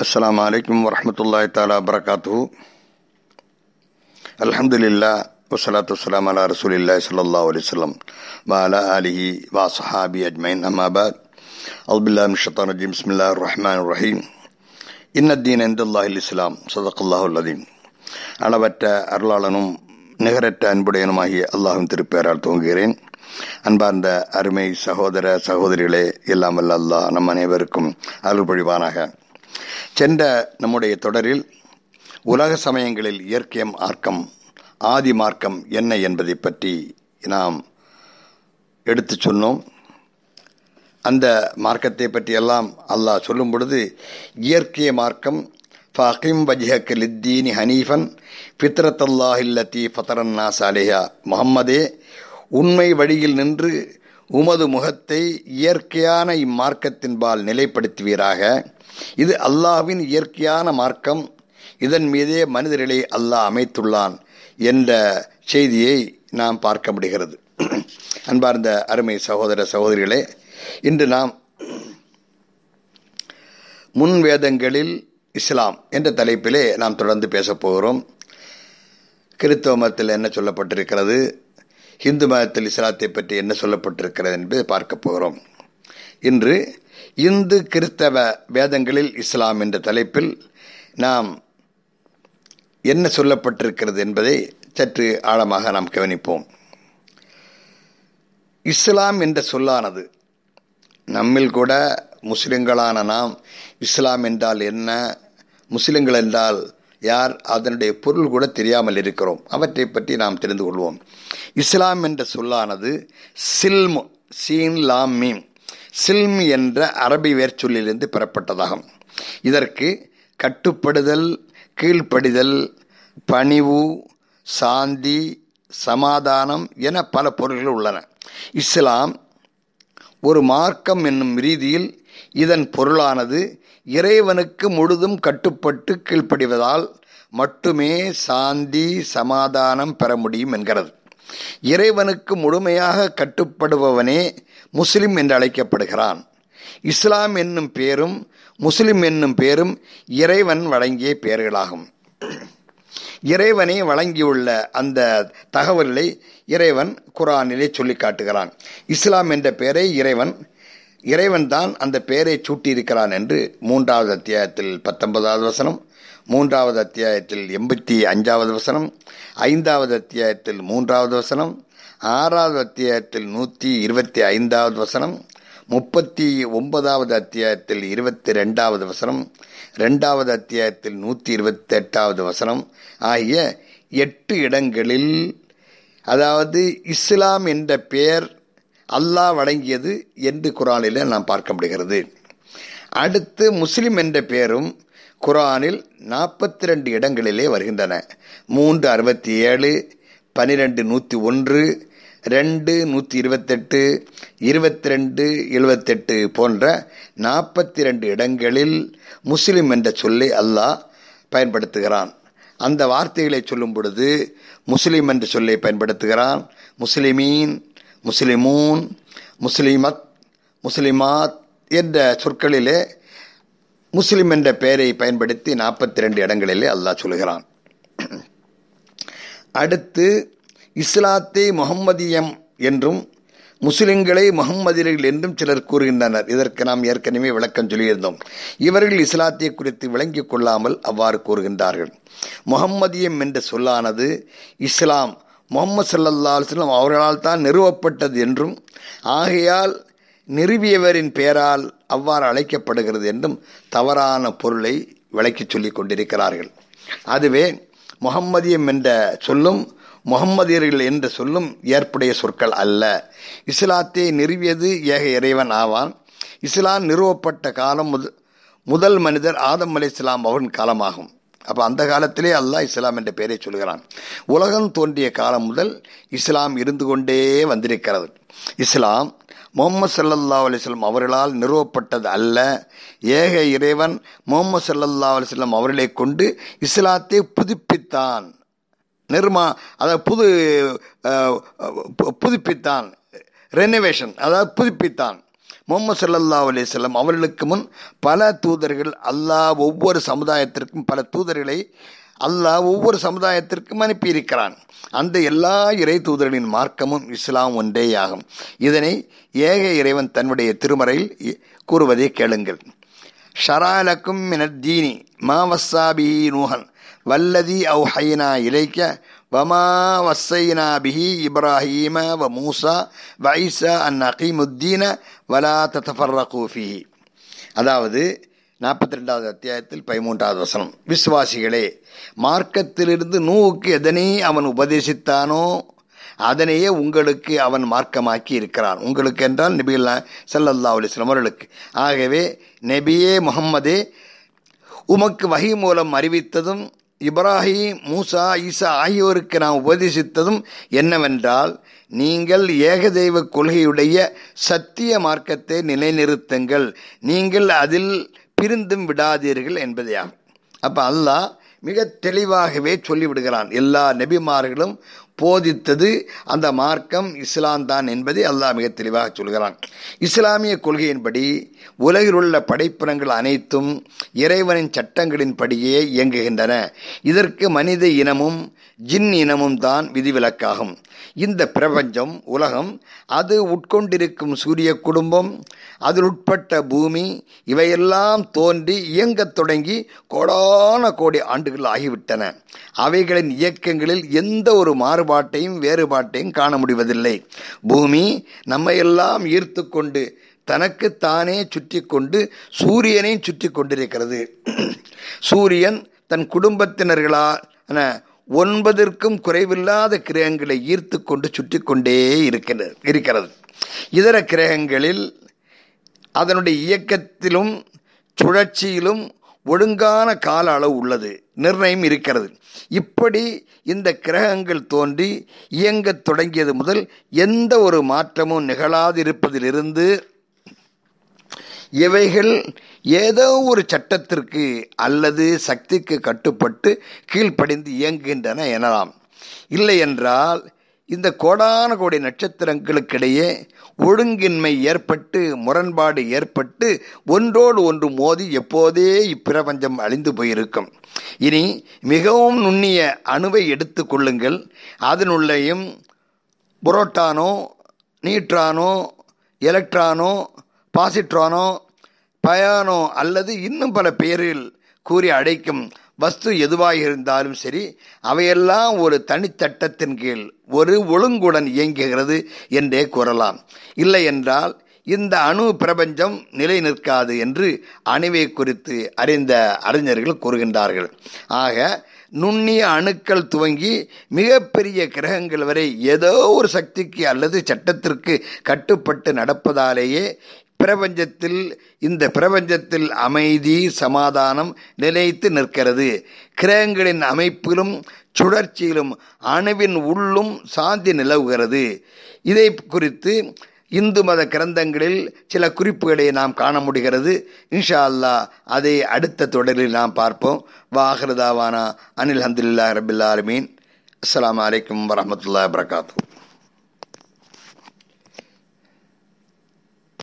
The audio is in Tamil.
السلام عليكم ورحمة الله تعالى وبركاته الحمد لله والصلاة والسلام على رسول الله صلى الله عليه وسلم وعلى آله وصحابه أجمعين أما بعد أعوذ بالله من الشيطان الرجيم بسم الله الرحمن الرحيم إن الدين عند الله الإسلام صدق الله العظيم அளவற்ற அருளாளனும் நிகரற்ற அன்புடையனுமாகிய அல்லாஹும் திருப்பெயரால் துவங்குகிறேன் அன்பார்ந்த அருமை சகோதர சகோதரிகளே எல்லாம் வல்ல அல்லாஹ் நம் அனைவருக்கும் அருள் பொழிவானாக சென்ற நம்முடைய தொடரில் உலக சமயங்களில் இயற்கை மார்க்கம் ஆதி மார்க்கம் என்ன என்பதை பற்றி நாம் எடுத்துச் சொன்னோம் அந்த மார்க்கத்தை பற்றி எல்லாம் அல்லாஹ் சொல்லும் பொழுது இயற்கை மார்க்கம் ஃபகிம் வஜ்ஹக் லித்தீனி ஹனீஃபன் ஃபித்ரத்தல்லாஹில்லத்தி ஃபதரன்னா சாலிஹா முகம்மதே உண்மை வழியில் நின்று உமது முகத்தை இயற்கையான இம்மார்க்கத்தின்பால் நிலைப்படுத்துவீராக இது அல்லாஹ்வின் இயற்கையான மார்க்கம் இதன் மீதே மனிதர்களை அல்லாஹ் அமைத்துள்ளான் என்ற செய்தியை நாம் பார்க்க முடிகிறது அன்பார்ந்த அருமை சகோதர சகோதரிகளே இன்று நாம் முன் வேதங்களில் இஸ்லாம் என்ற தலைப்பிலே நாம் தொடர்ந்து பேசப் போகிறோம் கிறிஸ்தவ மதத்தில் என்ன சொல்லப்பட்டிருக்கிறது இந்து மதத்தில் இஸ்லாத்தை பற்றி என்ன சொல்லப்பட்டிருக்கிறது என்பதை பார்க்க போகிறோம் இன்று இந்து கிறிஸ்தவ வேதங்களில் இஸ்லாம் என்ற தலைப்பில் நாம் என்ன சொல்லப்பட்டிருக்கிறது என்பதை சற்று ஆழமாக நாம் கவனிப்போம் இஸ்லாம் என்ற சொல்லானது நம்மில் கூட முஸ்லிம்களான நாம் இஸ்லாம் என்றால் என்ன முஸ்லிம்கள் என்றால் யார் அதனுடைய பொருள் கூட தெரியாமல் இருக்கிறோம் அவற்றை பற்றி நாம் தெரிந்து கொள்வோம் இஸ்லாம் என்ற சொல்லானது சில்ம் சீன் லாம் மீம் சில்ம் என்ற அரபி வேர்ச்சொல்லிலிருந்து பெறப்பட்டதாகும் இதற்கு கட்டுப்படுதல் கீழ்ப்படிதல் பணிவு சாந்தி சமாதானம் என பல பொருள்கள் உள்ளன இஸ்லாம் ஒரு மார்க்கம் என்னும் ரீதியில் இதன் பொருளானது இறைவனுக்கு முழுதும் கட்டுப்பட்டு கீழ்ப்படிவதால் மட்டுமே சாந்தி சமாதானம் பெற முடியும் என்கிறது இறைவனுக்கு முழுமையாக கட்டுப்படுபவனே முஸ்லிம் என்று அழைக்கப்படுகிறான் இஸ்லாம் என்னும் பேரும் முஸ்லிம் என்னும் பேரும் இறைவன் வழங்கிய பெயர்களாகும் இறைவனை வழங்கியுள்ள அந்த தகவல்களை இறைவன் குரானிலே சொல்லி காட்டுகிறான் இஸ்லாம் என்ற பெயரை இறைவன் இறைவன் தான் அந்த பெயரை சூட்டியிருக்கிறான் என்று மூன்றாவது அத்தியாயத்தில் பத்தொன்பதாவது வசனம் மூன்றாவது அத்தியாயத்தில் எண்பத்தி அஞ்சாவது வசனம் ஐந்தாவது அத்தியாயத்தில் மூன்றாவது வசனம் ஆறாவது அத்தியாயத்தில் நூற்றி இருபத்தி ஐந்தாவது வசனம் முப்பத்தி ஒன்பதாவது அத்தியாயத்தில் இருபத்தி ரெண்டாவது வசனம் ரெண்டாவது அத்தியாயத்தில் நூற்றி இருபத்தி எட்டாவது வசனம் ஆகிய எட்டு இடங்களில் அதாவது இஸ்லாம் என்ற பெயர் அல்லாஹ் வழங்கியது என்று குரானில் நாம் பார்க்க முடிகிறது அடுத்து முஸ்லிம் என்ற பெயரும் குரானில் நாற்பத்தி ரெண்டு இடங்களிலே வருகின்றன மூன்று அறுபத்தி ஏழு பனிரெண்டு நூற்றி ஒன்று ரெண்டு நூற்றி இருபத்தெட்டு இருபத்தி ரெண்டு எழுபத்தெட்டு போன்ற நாற்பத்தி ரெண்டு இடங்களில் முஸ்லிம் என்ற சொல்லை அல்லாஹ் பயன்படுத்துகிறான் அந்த வார்த்தைகளை சொல்லும் பொழுது முஸ்லிம் என்ற சொல்லை பயன்படுத்துகிறான் முஸ்லிமீன் முஸ்லிமூன் முஸ்லிமத் முஸ்லிமாத் என்ற சொற்களிலே முஸ்லிம் என்ற பெயரை பயன்படுத்தி நாற்பத்தி ரெண்டு இடங்களிலே அல்லாஹ் சொல்கிறான் அடுத்து இஸ்லாத்தை முகம்மதியம் என்றும் முஸ்லிம்களை முகம்மதியர்கள் என்றும் சிலர் கூறுகின்றனர் இதற்கு நாம் ஏற்கனவே விளக்கம் சொல்லியிருந்தோம் இவர்கள் இஸ்லாத்தை குறித்து விளங்கிக் கொள்ளாமல் அவ்வாறு கூறுகின்றார்கள் முகம்மதியம் என்ற சொல்லானது இஸ்லாம் முகமது சல்லா அலுவலம் அவர்களால் தான் நிறுவப்பட்டது என்றும் ஆகையால் நிறுவியவரின் பெயரால் அவ்வாறு அழைக்கப்படுகிறது என்றும் தவறான பொருளை விளக்கி சொல்லிக் கொண்டிருக்கிறார்கள் அதுவே முகம்மதியம் என்ற சொல்லும் முகம்மதியர்கள் என்ற சொல்லும் ஏற்புடைய சொற்கள் அல்ல இஸ்லாத்தை நிறுவியது ஏக இறைவன் ஆவான் இஸ்லாம் நிறுவப்பட்ட காலம் முதல் மனிதர் ஆதம் அலி இஸ்லாம் அவரின் காலமாகும் அப்போ அந்த காலத்திலே அல்லாஹ் இஸ்லாம் என்ற பெயரை சொல்கிறான் உலகம் தோன்றிய காலம் முதல் இஸ்லாம் இருந்து கொண்டே வந்திருக்கிறது இஸ்லாம் முகமது சல்லல்லா அலிஸ்லாம் அவர்களால் நிறுவப்பட்டது அல்ல ஏக இறைவன் முகமது சல்லல்லா அலிஸ்லாம் அவர்களை கொண்டு இஸ்லாத்தை புதுப்பித்தான் நிர்மா அதாவது புது புதுப்பித்தான் ரெனோவேஷன் அதாவது புதுப்பித்தான் முகமது சல்லா அலிஸ்லாம் அவர்களுக்கு முன் பல தூதர்கள் அல்லாஹ் ஒவ்வொரு சமுதாயத்திற்கும் பல தூதர்களை அல்லாஹ் ஒவ்வொரு சமுதாயத்திற்கும் அனுப்பியிருக்கிறான் அந்த எல்லா இறை தூதர்களின் மார்க்கமும் இஸ்லாம் ஒன்றேயாகும் இதனை ஏக இறைவன் தன்னுடைய திருமறையில் கூறுவதை கேளுங்கள் ஷராலக்கும் மினத்தீனி மா வஸ்ஸாபி நூஹன் வல்லதி அவுஹைனா இலைக்க வமா வஸ்ஸைனா பிஹி இப்ராஹீம வ மூசா வ ஐசா அன் அகீமுத்தீன வலா தத்தஃபர்ரகு ஃபீஹி அதாவது நாற்பத்தி ரெண்டாவது அத்தியாயத்தில் பதிமூன்றாவது வசனம் விசுவாசிகளே மார்க்கத்திலிருந்து நூவுக்கு எதனை அவன் உபதேசித்தானோ அதனையே உங்களுக்கு அவன் மார்க்கமாக்கி இருக்கிறான் உங்களுக்கு என்றால் நபிகள் சல்லல்லா அலிஸ்லாம் அவர்களுக்கு ஆகவே நபியே முகம்மதே உமக்கு வகை மூலம் அறிவித்ததும் இப்ராஹிம் மூசா ஈசா ஆகியோருக்கு நாம் உபதேசித்ததும் என்னவென்றால் நீங்கள் ஏகதெய்வ கொள்கையுடைய சத்திய மார்க்கத்தை நிலைநிறுத்துங்கள் நீங்கள் அதில் பிரிந்தும் விடாதீர்கள் என்பதையாகும் அப்போ அல்லாஹ் மிக தெளிவாகவே சொல்லிவிடுகிறான் எல்லா நபிமார்களும் போதித்தது அந்த மார்க்கம் இஸ்லாம் தான் என்பதை அல்லாஹ் மிக தெளிவாக சொல்கிறான் இஸ்லாமிய கொள்கையின்படி உலகில் உள்ள படைப்பினங்கள் அனைத்தும் இறைவனின் சட்டங்களின்படியே இயங்குகின்றன இதற்கு மனித இனமும் ஜின் இனமும் தான் விதிவிலக்காகும் இந்த பிரபஞ்சம் உலகம் அது உட்கொண்டிருக்கும் சூரிய குடும்பம் அதில் உட்பட்ட பூமி இவையெல்லாம் தோன்றி இயங்கத் தொடங்கி கோடான கோடி ஆண்டுகள் ஆகிவிட்டன அவைகளின் இயக்கங்களில் எந்த ஒரு மாறுபாட்டையும் வேறுபாட்டையும் காண முடிவதில்லை பூமி நம்மையெல்லாம் ஈர்த்து கொண்டு தனக்கு தானே சுற்றி கொண்டு சூரியனை சுற்றி கொண்டிருக்கிறது சூரியன் தன் குடும்பத்தினர்களான ஒன்பதற்கும் குறைவில்லாத கிரகங்களை ஈர்த்து கொண்டு சுற்றி கொண்டே இருக்கிறது இருக்கிறது இதர கிரகங்களில் அதனுடைய இயக்கத்திலும் சுழற்சியிலும் ஒழுங்கான கால அளவு உள்ளது நிர்ணயம் இருக்கிறது இப்படி இந்த கிரகங்கள் தோன்றி இயங்கத் தொடங்கியது முதல் எந்த ஒரு மாற்றமும் நிகழாதிருப்பதிலிருந்து இவைகள் ஏதோ ஒரு சட்டத்திற்கு அல்லது சக்திக்கு கட்டுப்பட்டு கீழ்ப்படிந்து இயங்குகின்றன எனலாம் இல்லை என்றால் இந்த கோடான கோடி நட்சத்திரங்களுக்கிடையே ஒழுங்கின்மை ஏற்பட்டு முரண்பாடு ஏற்பட்டு ஒன்றோடு ஒன்று மோதி எப்போதே இப்பிரபஞ்சம் அழிந்து போயிருக்கும் இனி மிகவும் நுண்ணிய அணுவை எடுத்து கொள்ளுங்கள் அதனுள்ளேயும் புரோட்டானோ நியூட்ரானோ எலக்ட்ரானோ பாசிட்ரானோ பயானோ அல்லது இன்னும் பல பெயரில் கூறி அழைக்கும் வஸ்து எதுவாக இருந்தாலும் சரி அவையெல்லாம் ஒரு தனிச்சட்டத்தின் கீழ் ஒரு ஒழுங்குடன் இயங்குகிறது என்றே கூறலாம் இல்லை என்றால் இந்த அணு பிரபஞ்சம் நிலை நிற்காது என்று அணுவை குறித்து அறிந்த அறிஞர்கள் கூறுகின்றார்கள் ஆக நுண்ணிய அணுக்கள் துவங்கி மிகப்பெரிய கிரகங்கள் வரை ஏதோ ஒரு சக்திக்கு அல்லது சட்டத்திற்கு கட்டுப்பட்டு நடப்பதாலேயே பிரபஞ்சத்தில் இந்த பிரபஞ்சத்தில் அமைதி சமாதானம் நிலைத்து நிற்கிறது கிரகங்களின் அமைப்பிலும் சுழற்சியிலும் அணுவின் உள்ளும் சாந்தி நிலவுகிறது இதை குறித்து இந்து மத கிரந்தங்களில் சில குறிப்புகளை நாம் காண முடிகிறது இன்ஷா அல்லா அதை அடுத்த தொடரில் நாம் பார்ப்போம் வாஹ்ரதாவானா அனில் ஹம்துல்லா ரபில் ஆலமீன் அஸ்லாம் வலைக்கம் வரமத்துல்லா வரகாத்தூ